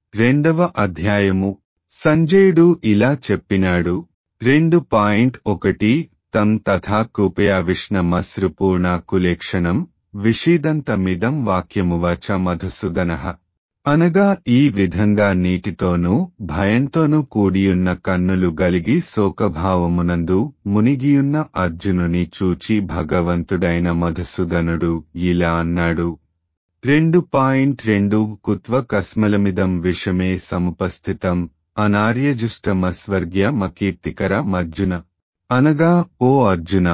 రెండవ అధ్యాయము సంజయుడు ఇలా చెప్పినాడు రెండు పాయింట్ ఒకటి తం తథా కృపయా విష్ణమశ్రుపూర్ణ కులేక్షణం విషీదంతమిదం వాక్యమువచ మధుసూదన అనగా ఈ విధంగా నీటితోనూ భయంతోనూ కూడియున్న కన్నులు గలిగి శోకభావమునందు మునిగియున్న అర్జునుని చూచి భగవంతుడైన మధుసూదనుడు ఇలా అన్నాడు రెండు పాయింట్ రెండు కుత్వ కస్మలమిదం విషమే సముపస్థితం అనార్యజుష్టమస్వర్గ్య మకీర్తికర మర్జున అనగా ఓ అర్జున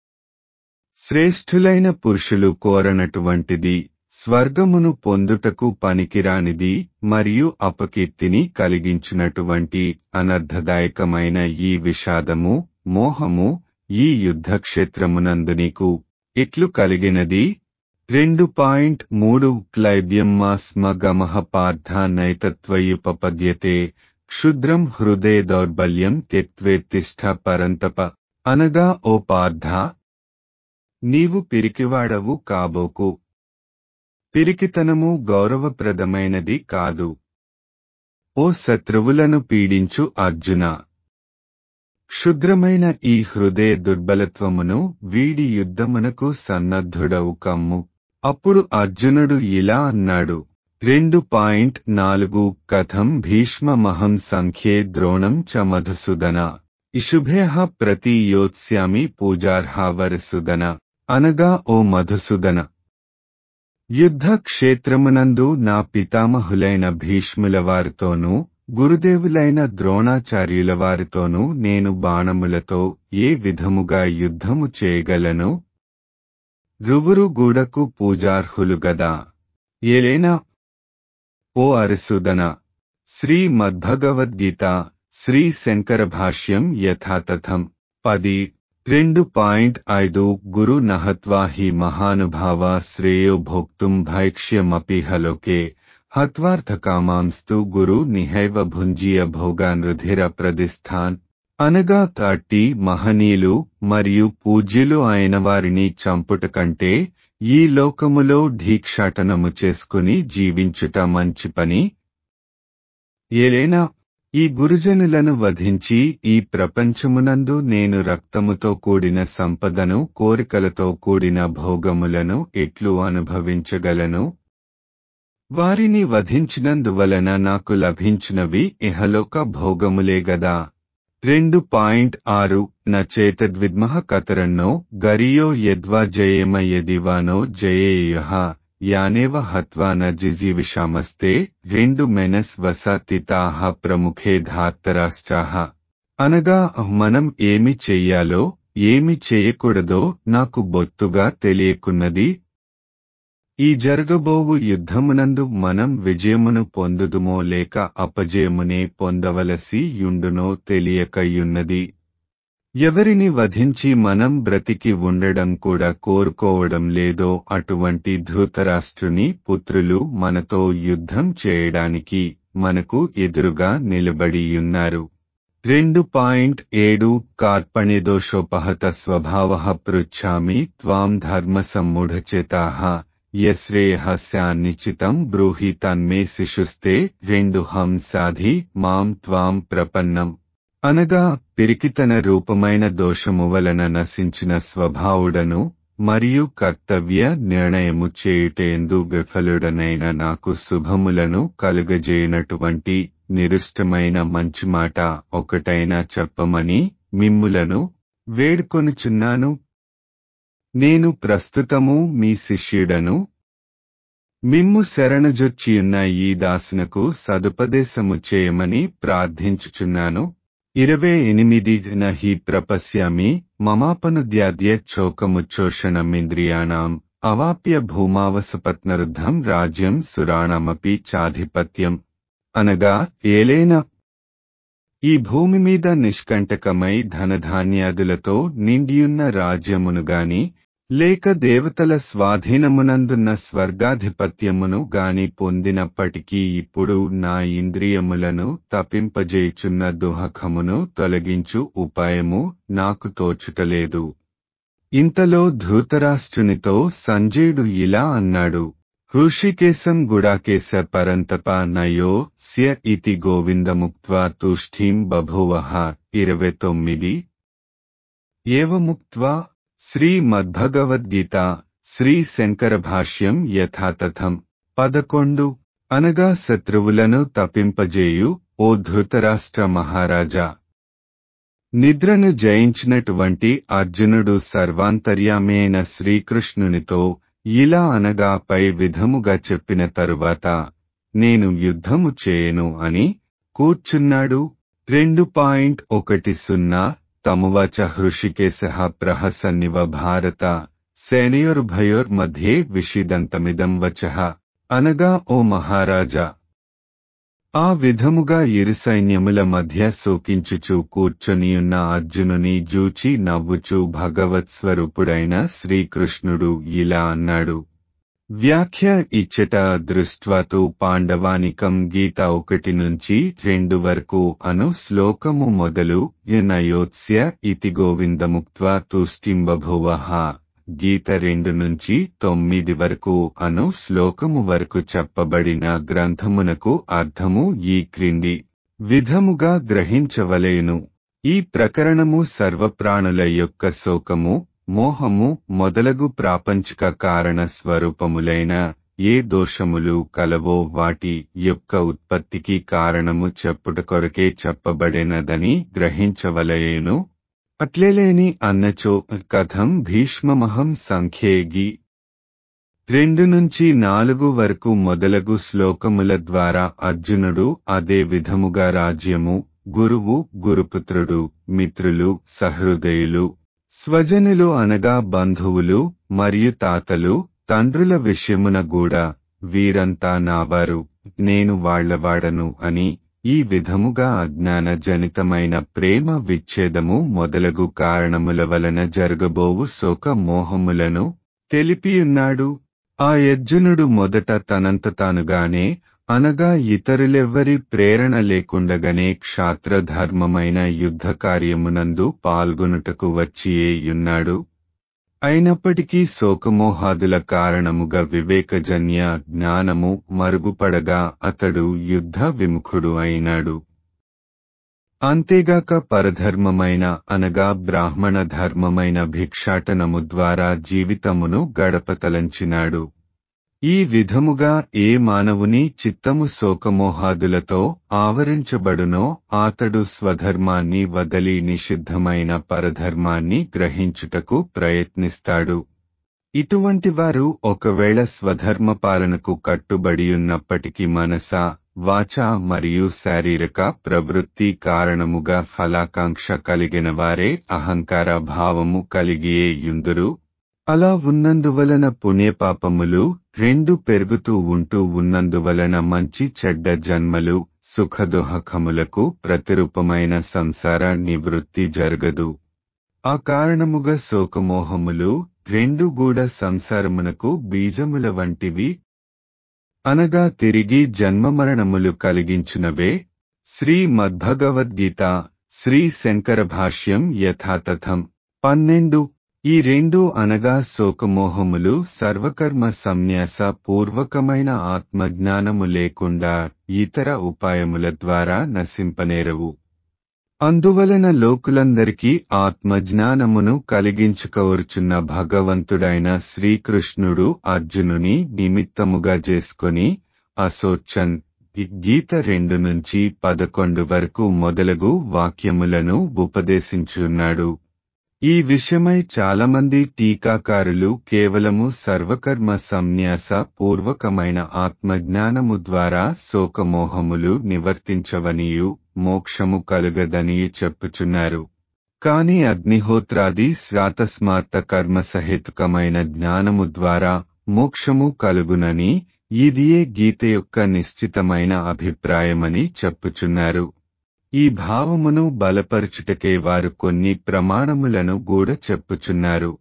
శ్రేష్ఠులైన పురుషులు కోరనటువంటిది స్వర్గమును పొందుటకు పనికిరానిది మరియు అపకీర్తిని కలిగించినటువంటి అనర్ధదాయకమైన ఈ విషాదము మోహము ఈ యుద్ధక్షేత్రమునందు నీకు ఇట్లు కలిగినది రెండు పాయింట్ మూడు క్లైబ్యమ్మా స్మ గమః పార్థ నైతత్వయుపపద్యతే క్షుద్రం హృదయ దౌర్బల్యం త్యక్వేత్తిష్ట పరంతప అనగా ఓ పార్థ నీవు పిరికివాడవు కాబోకు పిరికితనము గౌరవప్రదమైనది కాదు ఓ శత్రువులను పీడించు అర్జున క్షుద్రమైన ఈ హృదయ దుర్బలత్వమును వీడి యుద్ధమునకు సన్నద్ధుడవు కమ్ము అప్పుడు అర్జునుడు ఇలా అన్నాడు రెండు పాయింట్ నాలుగు కథం భీష్మమహం సంఖ్యే ద్రోణం చ మధుసూదన ఇషుభ్య ప్రతీయోత్స్యామి పూజార్హావరసుదన అనగా ఓ మధుసూదన యుద్ధ క్షేత్రమునందు నా పితామహులైన భీష్ముల వారితోనూ గురుదేవులైన ద్రోణాచార్యుల వారితోనూ నేను బాణములతో ఏ విధముగా యుద్ధము చేయగలను రువురు గూడకు పూజార్హులు గదా ఏలేనా ఓ అరసుదన శ్రీ మద్భగవద్గీత శ్రీ శంకర భాష్యం యథాతథం పది రెండు పాయింట్ ఐదు గురు నహత్వా హి మహానుభావ శ్రేయో భోక్తుం భైక్ష్యమపి హలోకే హత్వార్థకామాంస్తు గురు నిహైవ భుంజీయ భోగానృధిర ప్రదిస్థాన్ అనగా తాటి మహనీయులు మరియు పూజ్యులు అయిన వారిని చంపుట కంటే ఈ లోకములో ఢీక్షాటనము చేసుకుని జీవించుట మంచి పని ఏలైనా ఈ గురుజనులను వధించి ఈ ప్రపంచమునందు నేను రక్తముతో కూడిన సంపదను కోరికలతో కూడిన భోగములను ఎట్లు అనుభవించగలను వారిని వధించినందువలన నాకు లభించినవి ఇహలోక భోగములే గదా రెండు పాయింట్ ఆరు నచేతద్విద్మః కతరన్నో గరియో యద్వా జయేమ యదివానో జయేయః యానేవ హత్వా న జిజీవిషామస్తే రెండు మెనస్ వసతితాహ ప్రముఖే ధార్తరాష్ట్రాహ అనగా మనం ఏమి చెయ్యాలో ఏమి చేయకూడదో నాకు బొత్తుగా తెలియకున్నది ఈ జరగబోవు యుద్ధమునందు మనం విజయమును పొందుదుమో లేక అపజయమునే పొందవలసి యుండునో తెలియకయున్నది ఎవరిని వధించి మనం బ్రతికి ఉండడం కూడా కోరుకోవడం లేదో అటువంటి ధృతరాష్ట్రుని పుత్రులు మనతో యుద్ధం చేయడానికి మనకు ఎదురుగా నిలబడియున్నారు రెండు పాయింట్ ఏడు కార్పణ్యదోషోపహత స్వభావ పృచ్ఛామి త్వాం ధర్మ సమ్మూఢచేతాహ యశ్రేయస్యాన్నిచితం బ్రూహి తన్మే శిశుస్తే రెండు హంసాధి మాం త్వాం ప్రపన్నం అనగా పిరికితన రూపమైన దోషము వలన నశించిన స్వభావుడను మరియు కర్తవ్య నిర్ణయము చేయుటేందు విఫలుడనైన నాకు శుభములను కలుగజేయనటువంటి నిరుష్టమైన మంచి మాట ఒకటైనా చెప్పమని మిమ్ములను వేడుకొనుచున్నాను నేను ప్రస్తుతము మీ శిష్యుడను మిమ్ము శరణజొచ్చియున్న ఈ దాసునకు సదుపదేశము చేయమని ప్రార్థించుచున్నాను ఇరవై ఎనిమిది హి ప్రపశ్యామి మమాపనుద్యాద్య చోకముచ్చోషణమింద్రియాణం అవాప్య భూమావసపత్నరుద్ధం రాజ్యం సురాణమపి చాధిపత్యం అనగా ఏలేన ఈ భూమి మీద నిష్కంటకమై ధనధాన్యాదులతో నిండియున్న రాజ్యమును గాని లేక దేవతల స్వాధీనమునందున్న స్వర్గాధిపత్యమును గాని పొందినప్పటికీ ఇప్పుడు నా ఇంద్రియములను తపింపజేయుచున్న దుహకమును తొలగించు ఉపాయము నాకు తోచుటలేదు ఇంతలో ధృతరాష్ట్రునితో సంజయుడు ఇలా అన్నాడు హృషికేశం గుడాకేశ పరంతప నయో స్య ఇతి గోవిందముక్త్వా తుష్ఠీం బభూవః ఇరవై తొమ్మిది ఏవముక్త్వా శ్రీమద్భగవద్గీత శ్రీ శంకర భాష్యం యథాతథం పదకొండు అనగా శత్రువులను తప్పింపజేయు ఓ ధృతరాష్ట్ర మహారాజా నిద్రను జయించినటువంటి అర్జునుడు సర్వాంతర్యామైన శ్రీకృష్ణునితో ఇలా అనగా పై విధముగా చెప్పిన తరువాత నేను యుద్ధము చేయను అని కూర్చున్నాడు రెండు పాయింట్ ఒకటి సున్నా తమువచ హృషికేశ ప్రహసన్నివ భారత సేనయోర్భయోర్మధ్యే విషిదంతమిదం వచః అనగా ఓ మహారాజా ఆ విధముగా ఇరు సైన్యముల మధ్య శోకించుచు కూర్చొనియున్న అర్జునుని జూచి నవ్వుచూ భగవత్స్వరూపుడైన శ్రీకృష్ణుడు ఇలా అన్నాడు వ్యాఖ్య ఇచ్చట దృష్ట్వాతు పాండవానికం గీత ఒకటి నుంచి రెండు వరకు అను శ్లోకము మొదలు యనయోత్స్య ఇతి గోవిందముక్త్వా తుష్టింబభువః గీత రెండు నుంచి తొమ్మిది వరకు అను శ్లోకము వరకు చెప్పబడిన గ్రంథమునకు అర్థము ఈ క్రింది విధముగా గ్రహించవలేను ఈ ప్రకరణము సర్వప్రాణుల యొక్క శోకము మోహము మొదలగు ప్రాపంచిక కారణ స్వరూపములైన ఏ దోషములు కలవో వాటి యొక్క ఉత్పత్తికి కారణము చెప్పుట కొరకే చెప్పబడినదని గ్రహించవలయేను అట్లేలేని అన్నచో కథం భీష్మమహం సంఖ్యేగి రెండు నుంచి నాలుగు వరకు మొదలగు శ్లోకముల ద్వారా అర్జునుడు అదే విధముగా రాజ్యము గురువు గురుపుత్రుడు మిత్రులు సహృదయులు స్వజనులు అనగా బంధువులు మరియు తాతలు తండ్రుల విషయమున కూడా వీరంతా నావారు నేను వాళ్లవాడను అని ఈ విధముగా అజ్ఞాన జనితమైన ప్రేమ విచ్ఛేదము మొదలగు కారణముల వలన జరగబోవు శోక మోహములను తెలిపియున్నాడు ఆ యర్జునుడు మొదట తనంత తానుగానే అనగా ఇతరులెవ్వరి ప్రేరణ లేకుండగానే క్షాత్రధర్మమైన యుద్ధ కార్యమునందు పాల్గొనుటకు వచ్చియేయున్నాడు అయినప్పటికీ శోకమోహాదుల కారణముగా వివేకజన్య జ్ఞానము మరుగుపడగా అతడు యుద్ధ విముఖుడు అయినాడు అంతేగాక పరధర్మమైన అనగా బ్రాహ్మణ ధర్మమైన భిక్షాటనము ద్వారా జీవితమును గడపతలంచినాడు ఈ విధముగా ఏ మానవుని చిత్తము శోకమోహాదులతో ఆవరించబడునో ఆతడు స్వధర్మాన్ని వదలి నిషిద్ధమైన పరధర్మాన్ని గ్రహించుటకు ప్రయత్నిస్తాడు ఇటువంటి వారు ఒకవేళ స్వధర్మ పాలనకు కట్టుబడియున్నప్పటికీ మనస వాచ మరియు శారీరక ప్రవృత్తి కారణముగా ఫలాకాంక్ష కలిగిన వారే అహంకార భావము కలిగియే యుందురు అలా ఉన్నందువలన పుణ్యపాపములు రెండు పెరుగుతూ ఉంటూ ఉన్నందువలన మంచి చెడ్డ జన్మలు సుఖదుహకములకు ప్రతిరూపమైన సంసార నివృత్తి జరగదు ఆ కారణముగా శోకమోహములు రెండు కూడా సంసారమునకు బీజముల వంటివి అనగా తిరిగి జన్మమరణములు కలిగించునవే శ్రీ మద్భగవద్గీత శ్రీ శంకర భాష్యం యథాతథం పన్నెండు ఈ రెండు అనగా శోకమోహములు సర్వకర్మ సంన్యాస పూర్వకమైన ఆత్మజ్ఞానము లేకుండా ఇతర ఉపాయముల ద్వారా నశింపనేరవు అందువలన లోకులందరికీ ఆత్మజ్ఞానమును కలిగించుకోవరుచున్న భగవంతుడైన శ్రీకృష్ణుడు అర్జునుని నిమిత్తముగా చేసుకొని అసోచన్ గీత రెండు నుంచి పదకొండు వరకు మొదలగు వాక్యములను ఉపదేశించున్నాడు ఈ విషయమై చాలామంది టీకాకారులు కేవలము సర్వకర్మ సంన్యాస పూర్వకమైన ఆత్మజ్ఞానము ద్వారా శోకమోహములు నివర్తించవనియు మోక్షము కలుగదనియు చెప్పుచున్నారు కాని అగ్నిహోత్రాది శ్రాతస్మార్త కర్మ సహేతుకమైన జ్ఞానము ద్వారా మోక్షము కలుగునని ఇదియే గీత యొక్క నిశ్చితమైన అభిప్రాయమని చెప్పుచున్నారు ఈ భావమును బలపరుచుటకే వారు కొన్ని ప్రమాణములను గూడ చెప్పుచున్నారు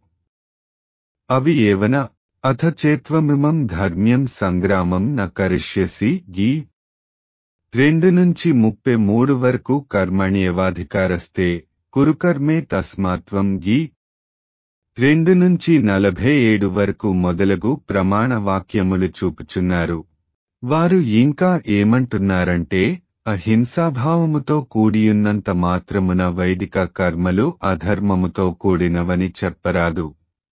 అవి ఏవన అథ చేత్వమిమం ధర్మ్యం సంగ్రామం న కరిష్యసి గీ రెండు నుంచి ముప్పై మూడు వరకు కర్మణ్యవాధికారస్తే కురుకర్మే తస్మాత్వం గీ రెండు నుంచి నలభై ఏడు వరకు మొదలగు ప్రమాణ వాక్యములు చూపుచున్నారు వారు ఇంకా ఏమంటున్నారంటే అహింసాభావముతో కూడియున్నంత మాత్రమున వైదిక కర్మలు అధర్మముతో కూడినవని చెప్పరాదు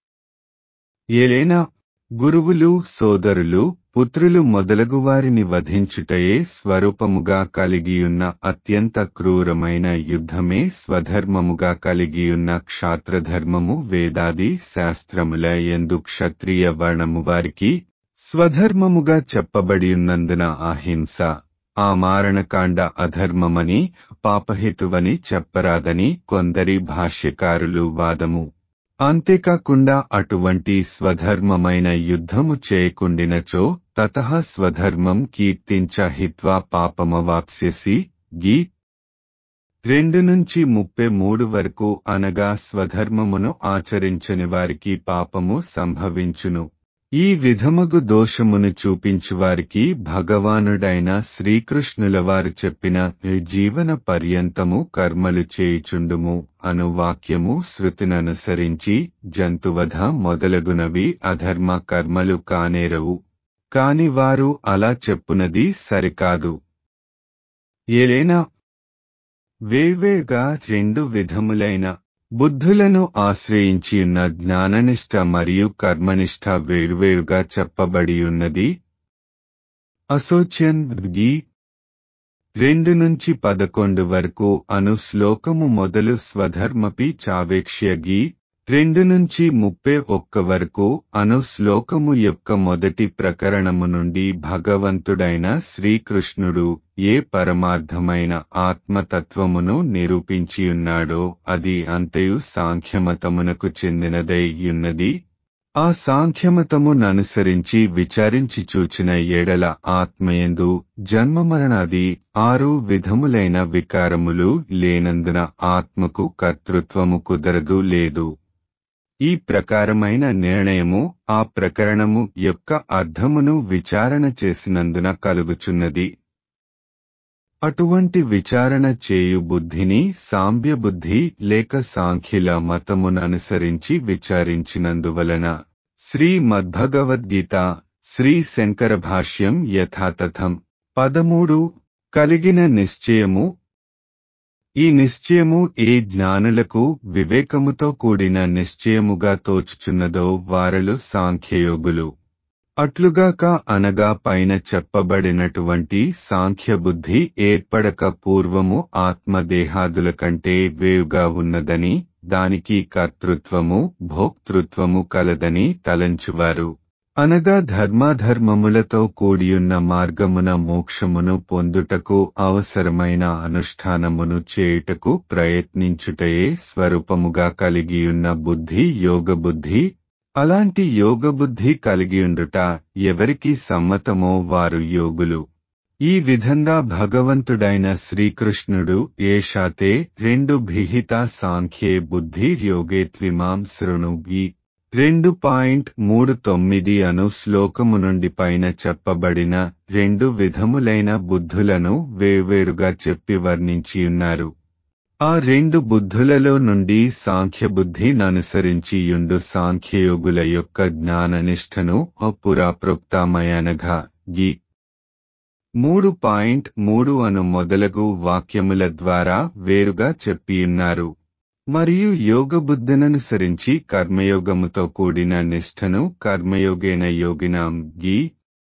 ఏలైనా గురువులు సోదరులు పుత్రులు మొదలగు వారిని వధించుటయే స్వరూపముగా కలిగియున్న అత్యంత క్రూరమైన యుద్ధమే స్వధర్మముగా కలిగియున్న క్షాత్రధర్మము వేదాది శాస్త్రముల ఎందు క్షత్రియ వర్ణము వారికి స్వధర్మముగా చెప్పబడియున్నందున అహింస ఆ మారణకాండ అధర్మమని పాపహేతువని చెప్పరాదని కొందరి భాష్యకారులు వాదము అంతేకాకుండా అటువంటి స్వధర్మమైన యుద్ధము చేయకుండినచో తత స్వధర్మం కీర్తించ హిత్వా పాపమవాప్స్యసి గీ రెండు నుంచి ముప్పై మూడు వరకు అనగా స్వధర్మమును ఆచరించని వారికి పాపము సంభవించును ఈ విధముగు దోషమును చూపించువారికి భగవానుడైన శ్రీకృష్ణుల వారు చెప్పిన జీవన పర్యంతము కర్మలు చేయుచుండుము అను వాక్యము శృతిననుసరించి జంతువధ మొదలగునవి అధర్మ కర్మలు కానేరవు కాని వారు అలా చెప్పునది సరికాదు ఏలైనా వేవేగా రెండు విధములైన బుద్ధులను ఆశ్రయించియున్న జ్ఞాననిష్ట మరియు కర్మనిష్ట వేరువేరుగా చెప్పబడియున్నది అసోచ్యన్ గీ రెండు నుంచి పదకొండు వరకు అను శ్లోకము మొదలు స్వధర్మపి చావేక్ష్య గీ రెండు నుంచి ముప్పై ఒక్క వరకు అను శ్లోకము యొక్క మొదటి ప్రకరణము నుండి భగవంతుడైన శ్రీకృష్ణుడు ఏ పరమార్థమైన ఆత్మతత్వమును నిరూపించియున్నాడో అది అంతయు సాంఖ్యమతమునకు చెందినదైయున్నది ఆ సాంఖ్యమతముననుసరించి విచారించి చూచిన ఏడల ఆత్మయందు జన్మమరణాది ఆరు విధములైన వికారములు లేనందున ఆత్మకు కర్తృత్వము కుదరదు లేదు ఈ ప్రకారమైన నిర్ణయము ఆ ప్రకరణము యొక్క అర్థమును విచారణ చేసినందున కలుగుచున్నది అటువంటి విచారణ చేయు బుద్ధిని సాంబ్య బుద్ధి లేక సాంఖ్యుల మతముననుసరించి విచారించినందువలన శ్రీ మద్భగవద్గీత శ్రీ శంకర భాష్యం యథాతథం పదమూడు కలిగిన నిశ్చయము ఈ నిశ్చయము ఏ జ్ఞానులకు వివేకముతో కూడిన నిశ్చయముగా తోచుచున్నదో వారలు సాంఖ్యయోగులు అట్లుగాక అనగా పైన చెప్పబడినటువంటి సాంఖ్యబుద్ధి ఏర్పడక పూర్వము ఆత్మదేహాదుల కంటే వేవుగా ఉన్నదని దానికి కర్తృత్వము భోక్తృత్వము కలదని తలంచువారు అనగా ధర్మాధర్మములతో కూడియున్న మార్గమున మోక్షమును పొందుటకు అవసరమైన అనుష్ఠానమును చేయుటకు ప్రయత్నించుటయే స్వరూపముగా కలిగియున్న బుద్ధి యోగబుద్ధి అలాంటి యోగబుద్ధి కలిగియుండుట ఎవరికి సమ్మతమో వారు యోగులు ఈ విధంగా భగవంతుడైన శ్రీకృష్ణుడు ఏషాతే రెండు భిహిత సాంఖ్యే బుద్ధి యోగే త్విమాం శృణుగి రెండు పాయింట్ మూడు తొమ్మిది అను శ్లోకము నుండి పైన చెప్పబడిన రెండు విధములైన బుద్ధులను వేవేరుగా చెప్పి వర్ణించియున్నారు ఆ రెండు బుద్ధులలో నుండి సాంఖ్యబుద్ధిననుసరించియుండు సాంఖ్యయోగుల యొక్క జ్ఞాననిష్టను అపురాప్రోక్తామయనగా గీ మూడు పాయింట్ మూడు అను మొదలగు వాక్యముల ద్వారా వేరుగా చెప్పియున్నారు మరియు యోగబుద్ధిననుసరించి కర్మయోగముతో కూడిన నిష్ఠను కర్మయోగేన యోగినాం గీ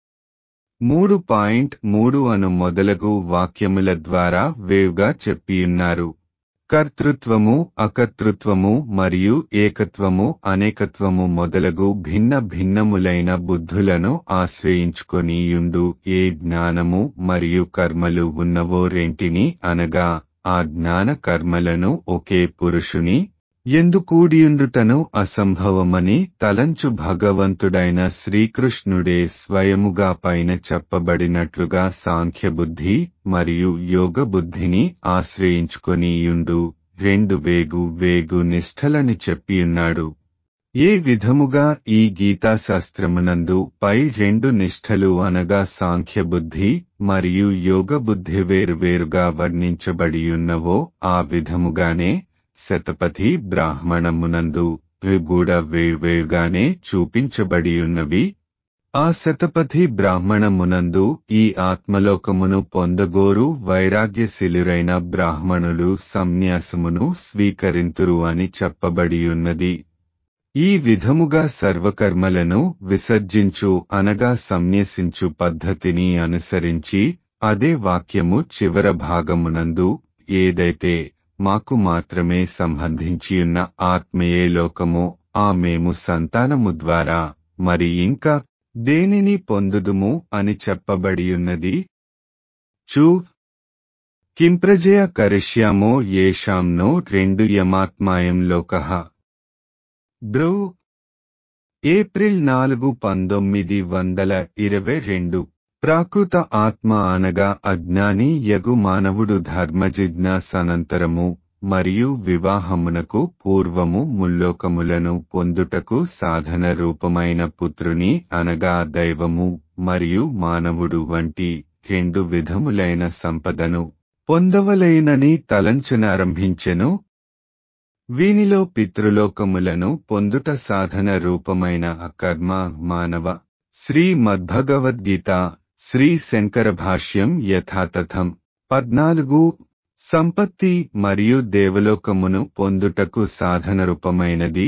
మూడు పాయింట్ మూడు అను మొదలగు వాక్యముల ద్వారా వేవుగా చెప్పియున్నారు కర్తృత్వము అకర్తృత్వము మరియు ఏకత్వము అనేకత్వము మొదలగు భిన్న భిన్నములైన బుద్ధులను ఆశ్రయించుకొని యుండు ఏ జ్ఞానము మరియు కర్మలు ఉన్నవో రెంటిని అనగా ఆ జ్ఞాన కర్మలను ఒకే పురుషుని ఎందుకూడియుండుటను అసంభవమని తలంచు భగవంతుడైన శ్రీకృష్ణుడే స్వయముగా పైన చెప్పబడినట్లుగా సాంఖ్యబుద్ధి మరియు యోగబుద్ధిని ఆశ్రయించుకొనియుండు రెండు వేగు వేగు నిష్ఠలని చెప్పియున్నాడు ఏ విధముగా ఈ గీతాశాస్త్రమునందు పై రెండు నిష్ఠలు అనగా సాంఖ్యబుద్ధి మరియు యోగబుద్ధి వేరువేరుగా వర్ణించబడియున్నవో ఆ విధముగానే శతపథి బ్రాహ్మణమునందు కూడా వేవేగానే చూపించబడియున్నవి ఆ శతపథి బ్రాహ్మణమునందు ఈ ఆత్మలోకమును పొందగోరు వైరాగ్యశిలురైన బ్రాహ్మణులు సన్యాసమును స్వీకరింతురు అని చెప్పబడియున్నది ఈ విధముగా సర్వకర్మలను విసర్జించు అనగా సన్యసించు పద్ధతిని అనుసరించి అదే వాక్యము చివర భాగమునందు ఏదైతే మాకు మాత్రమే సంబంధించియున్న ఆత్మయే లోకము ఆ మేము సంతానము ద్వారా మరి ఇంకా దేనిని పొందుదుము అని చెప్పబడియున్నది చూ కింప్రజయ కరిష్యామో ఏషాంనో రెండు యమాత్మాయం లోకః బ్రౌ ఏప్రిల్ నాలుగు పంతొమ్మిది వందల ఇరవై రెండు ప్రాకృత ఆత్మ అనగా అజ్ఞాని యగు మానవుడు ధర్మజిజ్ఞాసనంతరము మరియు వివాహమునకు పూర్వము ముల్లోకములను పొందుటకు సాధన రూపమైన పుత్రుని అనగా దైవము మరియు మానవుడు వంటి రెండు విధములైన సంపదను పొందవలైనని తలంచనారంభించెను వీనిలో పితృలోకములను పొందుట సాధన రూపమైన అకర్మ మానవ శ్రీ మద్భగవద్గీత శ్రీ శంకర భాష్యం యథాతథం పద్నాలుగు సంపత్తి మరియు దేవలోకమును పొందుటకు సాధన రూపమైనది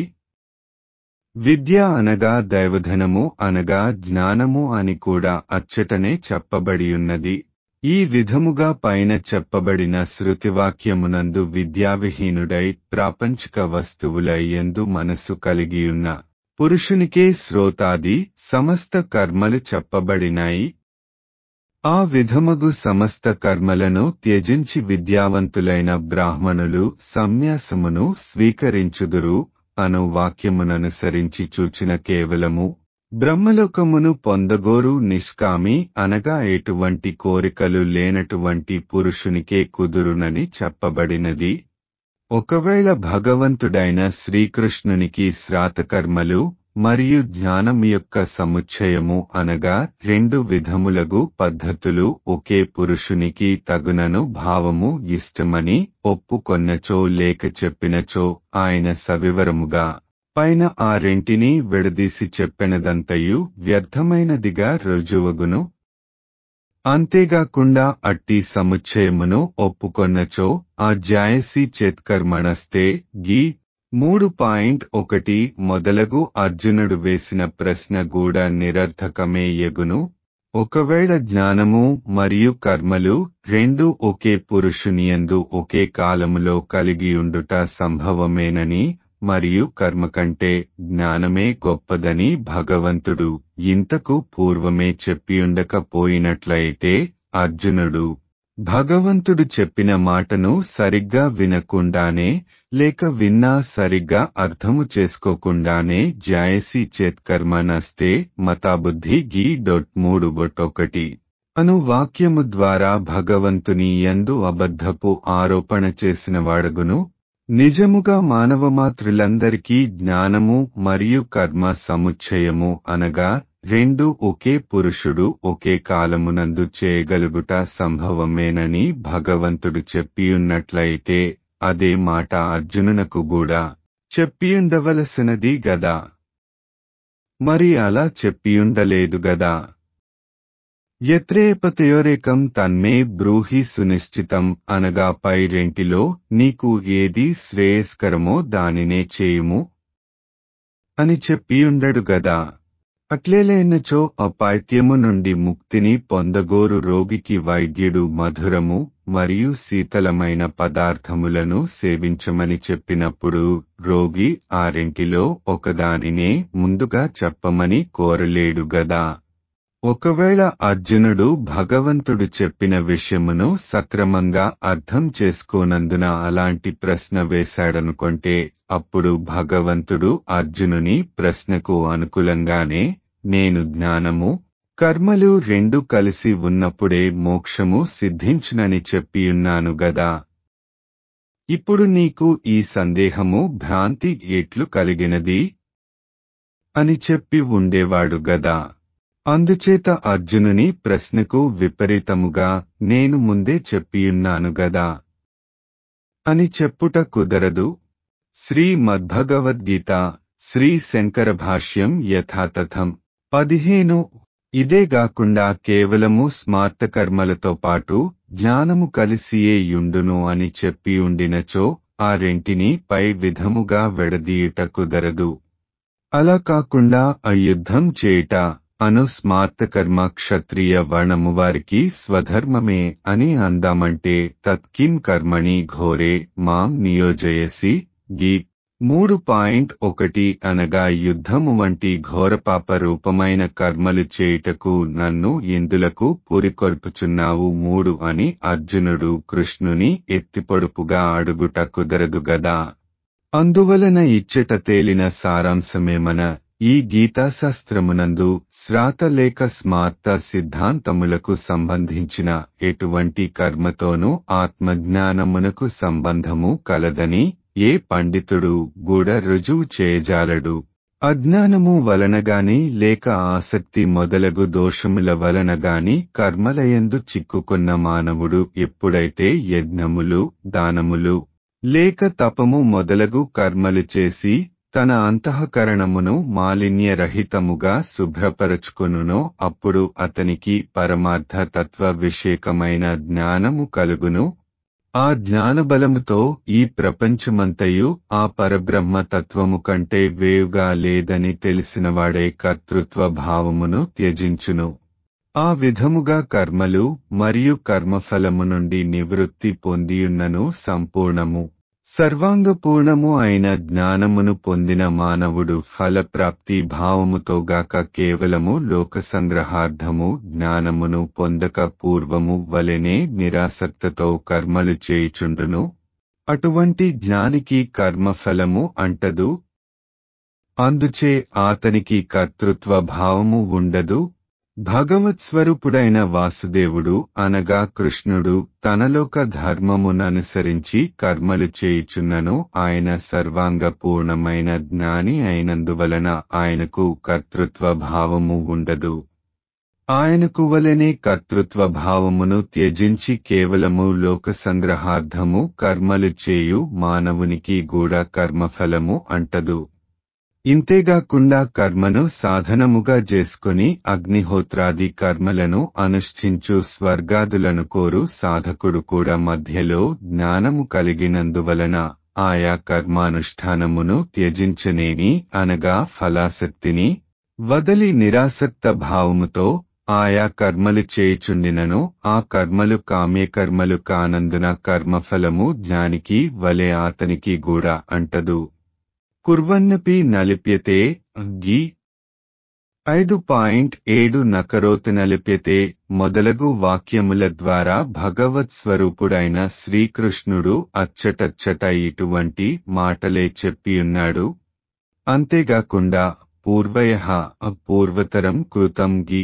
విద్య అనగా దైవధనము అనగా జ్ఞానము అని కూడా అచ్చటనే చెప్పబడియున్నది ఈ విధముగా పైన చెప్పబడిన శృతివాక్యమునందు విద్యావిహీనుడై ప్రాపంచిక వస్తువులై ఎందు మనసు కలిగియున్న పురుషునికే శ్రోతాది సమస్త కర్మలు చెప్పబడినాయి ఆ విధమగు సమస్త కర్మలను త్యజించి విద్యావంతులైన బ్రాహ్మణులు సన్యాసమును స్వీకరించుదురు అను వాక్యముననుసరించి చూచిన కేవలము బ్రహ్మలోకమును పొందగోరు నిష్కామి అనగా ఎటువంటి కోరికలు లేనటువంటి పురుషునికే కుదురునని చెప్పబడినది ఒకవేళ భగవంతుడైన శ్రీకృష్ణునికి శ్రాతకర్మలు మరియు జ్ఞానం యొక్క సముచ్చయము అనగా రెండు విధములగు పద్ధతులు ఒకే పురుషునికి తగునను భావము ఇష్టమని ఒప్పుకొన్నచో లేక చెప్పినచో ఆయన సవివరముగా పైన ఆ రెంటిని విడదీసి చెప్పినదంతయు వ్యర్థమైనదిగా రుజువగును అంతేగాకుండా అట్టి సముచ్చయమును ఒప్పుకొన్నచో ఆ జాయసి చేత్కర్మణస్తే గీ మూడు పాయింట్ ఒకటి మొదలగు అర్జునుడు వేసిన ప్రశ్న కూడా నిరర్థకమే ఎగును ఒకవేళ జ్ఞానము మరియు కర్మలు రెండు ఒకే పురుషునియందు ఒకే కాలములో కలిగియుండుట సంభవమేనని మరియు కర్మ కంటే జ్ఞానమే గొప్పదని భగవంతుడు ఇంతకు పూర్వమే చెప్పియుండకపోయినట్లయితే అర్జునుడు భగవంతుడు చెప్పిన మాటను సరిగ్గా వినకుండానే లేక విన్నా సరిగ్గా అర్థము చేసుకోకుండానే జాయసి చేత్కర్మ నస్తే మతాబుద్ధి గీ డొట్ మూడు బొట్టొకటి అను వాక్యము ద్వారా భగవంతుని యందు అబద్ధపు ఆరోపణ చేసిన వాడగును నిజముగా మానవమాతృలందరికీ జ్ఞానము మరియు కర్మ సముచ్చయము అనగా రెండు ఒకే పురుషుడు ఒకే కాలమునందు చేయగలుగుట సంభవమేనని భగవంతుడు చెప్పియున్నట్లయితే అదే మాట అర్జునునకు కూడా చెప్పియుండవలసినది గదా మరి అలా చెప్పియుండలేదు గదా యత్రేపతయోరేకం తన్మే బ్రూహి సునిశ్చితం అనగా పై రెంటిలో నీకు ఏది శ్రేయస్కరమో దానినే చేయుము అని చెప్పియుండడు గదా అట్లేలేనచో అపాయిత్యము నుండి ముక్తిని పొందగోరు రోగికి వైద్యుడు మధురము మరియు శీతలమైన పదార్థములను సేవించమని చెప్పినప్పుడు రోగి ఆ రెంటిలో ఒకదానినే ముందుగా చెప్పమని కోరలేడు గదా ఒకవేళ అర్జునుడు భగవంతుడు చెప్పిన విషయమును సక్రమంగా అర్థం చేసుకోనందున అలాంటి ప్రశ్న వేశాడనుకొంటే అప్పుడు భగవంతుడు అర్జునుని ప్రశ్నకు అనుకూలంగానే నేను జ్ఞానము కర్మలు రెండు కలిసి ఉన్నప్పుడే మోక్షము సిద్ధించునని చెప్పియున్నాను గదా ఇప్పుడు నీకు ఈ సందేహము భ్రాంతి ఎట్లు కలిగినది అని చెప్పి ఉండేవాడు గదా అందుచేత అర్జునుని ప్రశ్నకు విపరీతముగా నేను ముందే చెప్పియున్నాను గదా అని చెప్పుట కుదరదు శ్రీ మద్భగవద్గీత శ్రీ శంకర భాష్యం యథాతథం పదిహేను ఇదేగాకుండా కేవలము స్మార్త కర్మలతో పాటు జ్ఞానము కలిసియే యుండును అని చెప్పి ఉండినచో ఆ రెంటిని పై విధముగా వెడదీయుట కుదరదు అలా కాకుండా ఆ యుద్ధం చేయుట అను స్మార్తకర్మ క్షత్రియ వర్ణము వారికి స్వధర్మమే అని అందామంటే తత్కిం కర్మణి ఘోరే మాం నియోజయసి గీ మూడు పాయింట్ ఒకటి అనగా యుద్ధము వంటి ఘోరపాప రూపమైన కర్మలు చేయుటకు నన్ను ఇందులకు పురికొల్పుచున్నావు మూడు అని అర్జునుడు కృష్ణుని ఎత్తిపొడుపుగా అడుగుట కుదరదు గదా అందువలన ఇచ్చట తేలిన సారాంశమేమన ఈ గీతాశాస్త్రమునందు శ్రాత లేక స్మార్త సిద్ధాంతములకు సంబంధించిన ఎటువంటి కర్మతోనూ ఆత్మజ్ఞానమునకు సంబంధము కలదని ఏ పండితుడు గూడ రుజువు చేయజాలడు అజ్ఞానము వలనగాని లేక ఆసక్తి మొదలగు దోషముల వలనగాని కర్మలయందు చిక్కుకున్న మానవుడు ఎప్పుడైతే యజ్ఞములు దానములు లేక తపము మొదలగు కర్మలు చేసి తన అంతఃకరణమును మాలిన్యరహితముగా శుభ్రపరచుకొనునో అప్పుడు అతనికి పరమార్థ తత్వ విషేకమైన జ్ఞానము కలుగును ఆ జ్ఞానబలముతో ఈ ప్రపంచమంతయు ఆ పరబ్రహ్మ తత్వము కంటే వేవుగా లేదని తెలిసినవాడే కర్తృత్వ భావమును త్యజించును ఆ విధముగా కర్మలు మరియు కర్మఫలము నుండి నివృత్తి పొందియున్నను సంపూర్ణము సర్వాంగపూర్ణము అయిన జ్ఞానమును పొందిన మానవుడు ఫలప్రాప్తి భావముతో గాక కేవలము లోక సంగ్రహార్థము జ్ఞానమును పొందక పూర్వము వలెనే నిరాసక్తతో కర్మలు చేయుచుండును అటువంటి జ్ఞానికి కర్మఫలము అంటదు అందుచే ఆతనికి కర్తృత్వ భావము ఉండదు భగవత్ స్వరూపుడైన వాసుదేవుడు అనగా కృష్ణుడు తనలోక ధర్మముననుసరించి కర్మలు చేయుచున్నను ఆయన సర్వాంగ పూర్ణమైన జ్ఞాని అయినందువలన ఆయనకు కర్తృత్వ భావము ఉండదు ఆయనకు వలనే కర్తృత్వ భావమును త్యజించి కేవలము లోక సంగ్రహార్థము కర్మలు చేయు మానవునికి కూడా కర్మఫలము అంటదు ఇంతేగాకుండా కర్మను సాధనముగా చేసుకుని అగ్నిహోత్రాది కర్మలను అనుష్ఠించు స్వర్గాదులను కోరు సాధకుడు కూడా మధ్యలో జ్ఞానము కలిగినందువలన ఆయా కర్మానుష్ఠానమును త్యజించనేని అనగా ఫలాసక్తిని వదలి నిరాసక్త భావముతో ఆయా కర్మలు చేయుచుండినను ఆ కర్మలు కామ్యకర్మలు కానందున కర్మఫలము జ్ఞానికి వలె అతనికి కూడా అంటదు కుర్వన్నపి నలిప్యతే గీ ఐదు పాయింట్ ఏడు నకరోతు నలిప్యతే మొదలగు వాక్యముల ద్వారా భగవత్ స్వరూపుడైన శ్రీకృష్ణుడు అచ్చటచ్చట ఇటువంటి మాటలే చెప్పియున్నాడు అంతేగాకుండా పూర్వయ పూర్వతరం కృతం గి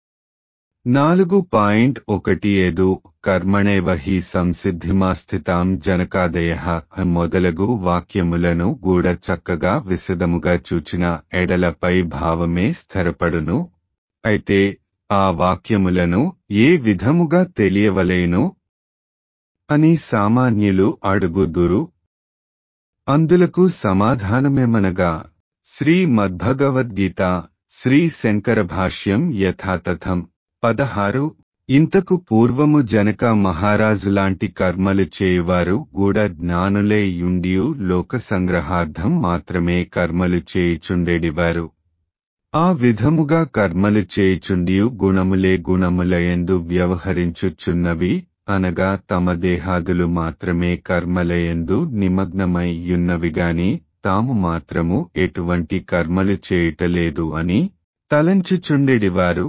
నాలుగు పాయింట్ ఒకటి ఏదు కర్మణేవ హి సంసిద్ధిమాస్థితాం జనకాదయ మొదలగు వాక్యములను గూడ చక్కగా విశదముగా చూచిన ఎడలపై భావమే స్థిరపడును అయితే ఆ వాక్యములను ఏ విధముగా తెలియవలేను అని సామాన్యులు అడుగుదురు అందులకు సమాధానమేమనగా శ్రీ మద్భగవద్గీత శ్రీ శంకర భాష్యం యథాతథం పదహారు ఇంతకు పూర్వము జనక మహారాజులాంటి కర్మలు చేయువారు కూడా జ్ఞానులే యుండియు లోక సంగ్రహార్థం మాత్రమే కర్మలు చేయుచుండేడివారు ఆ విధముగా కర్మలు చేయుచుండియు గుణములే గుణములయందు వ్యవహరించుచున్నవి అనగా తమ దేహాదులు మాత్రమే కర్మలయందు నిమగ్నమై యున్నవిగాని తాము మాత్రము ఎటువంటి కర్మలు చేయుటలేదు అని తలంచుచుండెడివారు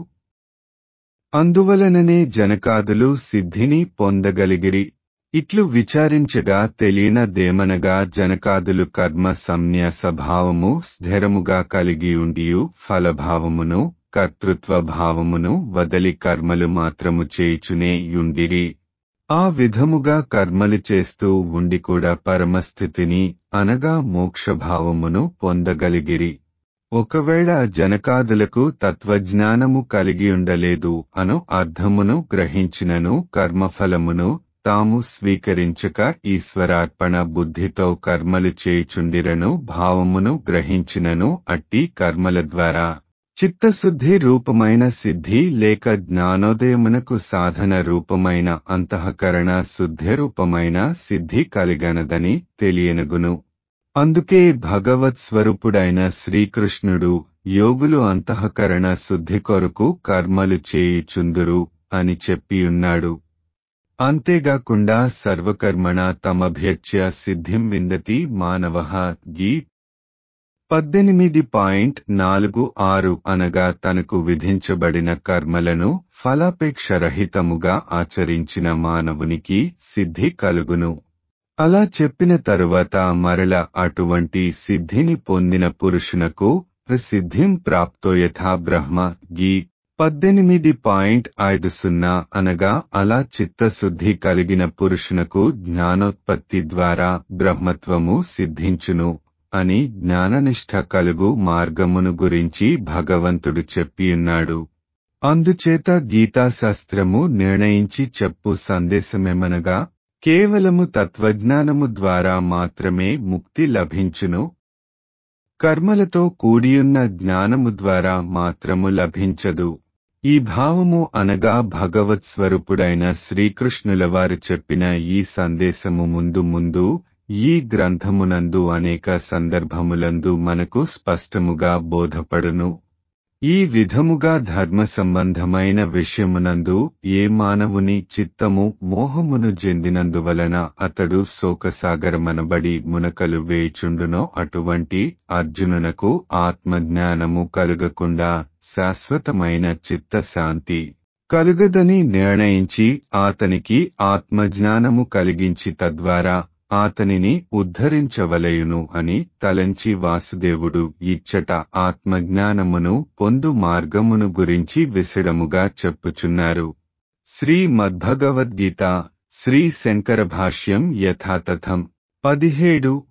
అందువలననే జనకాదులు సిద్ధిని పొందగలిగిరి ఇట్లు విచారించగా తెలియనదేమనగా జనకాదులు కర్మ సంన్యాస భావము స్థిరముగా కలిగియుండియు ఫలభావమును కర్తృత్వ భావమును వదలి కర్మలు మాత్రము చేయుచునే యుండిరి ఆ విధముగా కర్మలు చేస్తూ ఉండి కూడా పరమస్థితిని అనగా మోక్షభావమును పొందగలిగిరి ఒకవేళ జనకాదులకు తత్వజ్ఞానము కలిగియుండలేదు అను అర్థమును గ్రహించినను కర్మఫలమును తాము స్వీకరించక ఈశ్వరార్పణ బుద్ధితో కర్మలు చేయుచుండిరను భావమును గ్రహించినను అట్టి కర్మల ద్వారా చిత్తశుద్ధి రూపమైన సిద్ధి లేక జ్ఞానోదయమునకు సాధన రూపమైన అంతఃకరణ శుద్ధి రూపమైన సిద్ధి కలిగనదని తెలియనగును అందుకే భగవత్ స్వరూపుడైన శ్రీకృష్ణుడు యోగులు అంతఃకరణ శుద్ధి కొరకు కర్మలు చేయుచుందురు అని చెప్పియున్నాడు అంతేగాకుండా సర్వకర్మణ తమభ్యచ్య సిద్ధిం విందతి మానవ గీ పద్దెనిమిది పాయింట్ నాలుగు ఆరు అనగా తనకు విధించబడిన కర్మలను ఫలాపేక్షరహితముగా ఆచరించిన మానవునికి సిద్ధి కలుగును అలా చెప్పిన తరువాత మరల అటువంటి సిద్ధిని పొందిన పురుషునకు సిద్ధిం ప్రాప్తో యథా బ్రహ్మ గీ పద్దెనిమిది పాయింట్ ఐదు సున్నా అనగా అలా చిత్తశుద్ధి కలిగిన పురుషునకు జ్ఞానోత్పత్తి ద్వారా బ్రహ్మత్వము సిద్ధించును అని జ్ఞాననిష్ట కలుగు మార్గమును గురించి భగవంతుడు చెప్పియున్నాడు అందుచేత గీతాశాస్త్రము నిర్ణయించి చెప్పు సందేశమేమనగా కేవలము తత్వజ్ఞానము ద్వారా మాత్రమే ముక్తి లభించును కర్మలతో కూడియున్న జ్ఞానము ద్వారా మాత్రము లభించదు ఈ భావము అనగా భగవత్ స్వరూపుడైన శ్రీకృష్ణుల వారు చెప్పిన ఈ సందేశము ముందు ముందు ఈ గ్రంథమునందు అనేక సందర్భములందు మనకు స్పష్టముగా బోధపడును ఈ విధముగా ధర్మ సంబంధమైన విషయమునందు ఏ మానవుని చిత్తము మోహమును చెందినందువలన అతడు శోకసాగరమనబడి మునకలు వేచుండునో అటువంటి అర్జునునకు ఆత్మజ్ఞానము కలుగకుండా శాశ్వతమైన చిత్తశాంతి కలుగదని నిర్ణయించి ఆతనికి ఆత్మజ్ఞానము కలిగించి తద్వారా ఆతనిని ఉద్ధరించవలయును అని తలంచి వాసుదేవుడు ఇచ్చట ఆత్మజ్ఞానమును పొందు మార్గమును గురించి విశడముగా చెప్పుచున్నారు శ్రీ మద్భగవద్గీత శ్రీ శంకర భాష్యం యథాతథం పదిహేడు